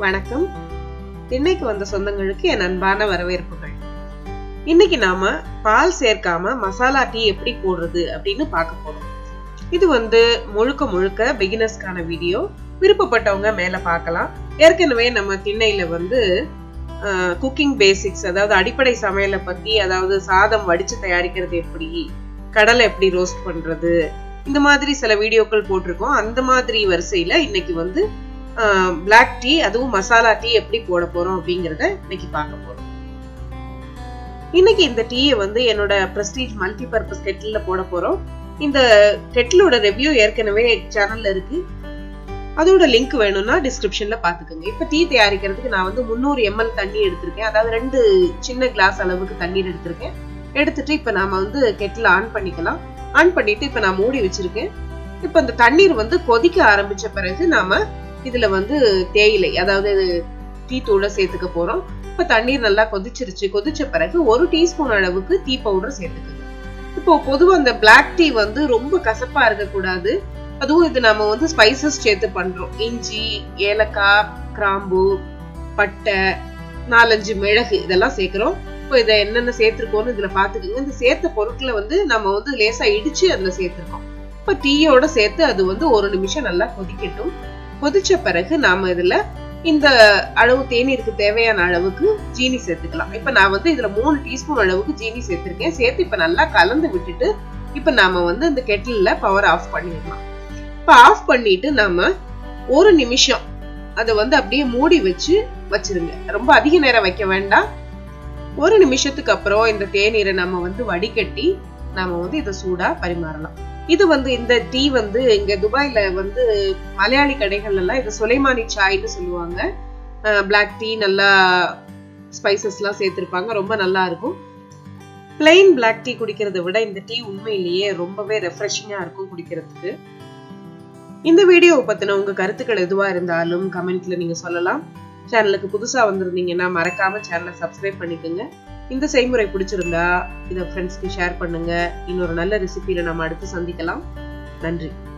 வணக்கம் திண்ணைக்கு வந்த சொந்தங்களுக்கு என் அன்பான வரவேற்புகள் இன்னைக்கு நாம பால் சேர்க்காம மசாலா டீ எப்படி போடுறது அப்படின்னு பார்க்க போறோம் இது வந்து முழுக்க முழுக்க பிகினர்ஸ்க்கான வீடியோ விருப்பப்பட்டவங்க மேல பார்க்கலாம் ஏற்கனவே நம்ம திண்ணையில வந்து குக்கிங் பேசிக்ஸ் அதாவது அடிப்படை சமையலை பத்தி அதாவது சாதம் வடிச்சு தயாரிக்கிறது எப்படி கடலை எப்படி ரோஸ்ட் பண்றது இந்த மாதிரி சில வீடியோக்கள் போட்டிருக்கோம் அந்த மாதிரி வரிசையில இன்னைக்கு வந்து பிளாக் டீ அதுவும் மசாலா டீ எப்படி போட போறோம் அப்படிங்கறத இன்னைக்கு பார்க்க போறோம் இன்னைக்கு இந்த டீயை வந்து என்னோட பிரஸ்டீஜ் மல்டி பர்பஸ் கெட்டில்ல போட போறோம் இந்த கெட்டிலோட ரிவ்யூ ஏற்கனவே சேனல்ல இருக்கு அதோட லிங்க் வேணும்னா டிஸ்கிரிப்ஷன்ல பாத்துக்கோங்க இப்ப டீ தயாரிக்கிறதுக்கு நான் வந்து முந்நூறு எம்எல் தண்ணி எடுத்திருக்கேன் அதாவது ரெண்டு சின்ன கிளாஸ் அளவுக்கு தண்ணீர் எடுத்திருக்கேன் எடுத்துட்டு இப்ப நாம வந்து கெட்டில் ஆன் பண்ணிக்கலாம் ஆன் பண்ணிட்டு இப்ப நான் மூடி வச்சிருக்கேன் இப்ப இந்த தண்ணீர் வந்து கொதிக்க ஆரம்பிச்ச பிறகு நாம இதுல வந்து தேயிலை அதாவது டீ தூளை சேர்த்துக்க போறோம் இப்ப தண்ணீர் நல்லா கொதிச்சிருச்சு கொதிச்ச பிறகு ஒரு டீஸ்பூன் அளவுக்கு டீ பவுடர் சேர்த்துக்கணும் இப்போ பொதுவா அந்த பிளாக் டீ வந்து ரொம்ப கசப்பா இருக்கக்கூடாது அதுவும் இது நம்ம வந்து ஸ்பைசஸ் சேர்த்து பண்றோம் இஞ்சி ஏலக்காய் கிராம்பு பட்டை நாலஞ்சு மிளகு இதெல்லாம் சேர்க்கிறோம் இப்போ இதை என்னென்ன சேர்த்துருக்கோம்னு இதுல பாத்துக்கோங்க இந்த சேர்த்த பொருட்களை வந்து நம்ம வந்து லேசா இடிச்சு அதுல சேர்த்திருக்கோம் இப்போ டீயோட சேர்த்து அது வந்து ஒரு நிமிஷம் நல்லா கொதிக்கட்டும் கொதிச்ச பிறகு நாம இதுல இந்த அளவு தேநீருக்கு தேவையான அளவுக்கு ஜீனி சேர்த்துக்கலாம் இப்ப நான் வந்து இதுல மூணு டீஸ்பூன் அளவுக்கு ஜீனி சேர்த்திருக்கேன் சேர்த்து இப்ப நல்லா கலந்து விட்டுட்டு இப்ப நாம வந்து இந்த கெட்டில்ல பவர் ஆஃப் பண்ணிடலாம் இப்ப ஆஃப் பண்ணிட்டு நாம ஒரு நிமிஷம் அதை வந்து அப்படியே மூடி வச்சு வச்சிருங்க ரொம்ப அதிக நேரம் வைக்க வேண்டாம் ஒரு நிமிஷத்துக்கு அப்புறம் இந்த தேநீரை நம்ம வந்து வடிகட்டி நாம வந்து இதை சூடா பரிமாறலாம் இது வந்து இந்த டீ வந்து இங்க துபாயில வந்து மலையாளி கடைகள் எல்லாம் இது சுலைமானி சாய்னு சொல்லுவாங்க பிளாக் டீ நல்லா ஸ்பைசஸ் எல்லாம் சேர்த்திருப்பாங்க ரொம்ப நல்லா இருக்கும் பிளெயின் பிளாக் டீ குடிக்கிறத விட இந்த டீ உண்மையிலேயே ரொம்பவே ரெஃப்ரெஷிங்கா இருக்கும் குடிக்கிறதுக்கு இந்த வீடியோவை பத்தின உங்க கருத்துக்கள் எதுவா இருந்தாலும் கமெண்ட்ல நீங்க சொல்லலாம் சேனலுக்கு புதுசா வந்திருந்தீங்கன்னா மறக்காம சேனலை சப்ஸ்கிரைப் பண்ணிக்கோங்க இந்த செய்முறை பிடிச்சிருந்தா இதை ஃப்ரெண்ட்ஸ்க்கு ஷேர் பண்ணுங்க இன்னொரு நல்ல ரெசிபியில நம்ம அடுத்து சந்திக்கலாம் நன்றி